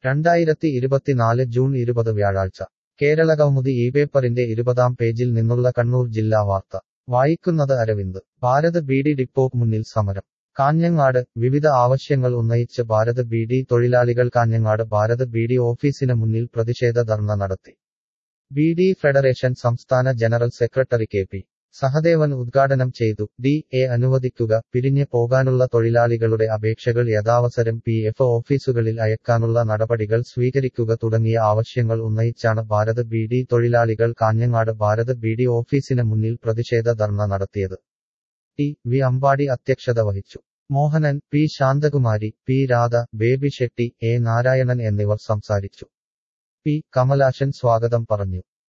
രണ്ടായിരത്തി ഇരുപത്തിനാല് ജൂൺ ഇരുപത് വ്യാഴാഴ്ച കേരളകൗമുദി ഈ പേപ്പറിന്റെ ഇരുപതാം പേജിൽ നിന്നുള്ള കണ്ണൂർ ജില്ലാ വാർത്ത വായിക്കുന്നത് അരവിന്ദ് ഭാരത് ബീഡി ഡിപ്പോ മുന്നിൽ സമരം കാഞ്ഞങ്ങാട് വിവിധ ആവശ്യങ്ങൾ ഉന്നയിച്ച് ഭാരത് ബീഡി തൊഴിലാളികൾ കാഞ്ഞങ്ങാട് ഭാരത് ബീഡി ഓഫീസിന് മുന്നിൽ പ്രതിഷേധ ധർണ നടത്തി ബീഡി ഫെഡറേഷൻ സംസ്ഥാന general secretary K P Sahadevan ഉദ്ഘാടനം ചെയ്തു ഡി എ അനുവദിക്കുക പിരിഞ്ഞ് പോകാനുള്ള തൊഴിലാളികളുടെ അപേക്ഷകൾ യഥാവസരം പി എഫ് ഓഫീസുകളിൽ അയക്കാനുള്ള നടപടികൾ സ്വീകരിക്കുക തുടങ്ങിയ ആവശ്യങ്ങൾ ഉന്നയിച്ചാണ് ഭാരത് ബീഡി തൊഴിലാളികൾ കാഞ്ഞങ്ങാട് ഭാരത് ബീഡി ഓഫീസിന് മുന്നിൽ പ്രതിഷേധ ധർണ നടത്തിയത് ടി വി അമ്പാടി അധ്യക്ഷത വഹിച്ചു Mohanan P Santhakumari P Radha Baby Shetty A Narayanan എന്നിവർ സംസാരിച്ചു പി കമലാശൻ സ്വാഗതം പറഞ്ഞു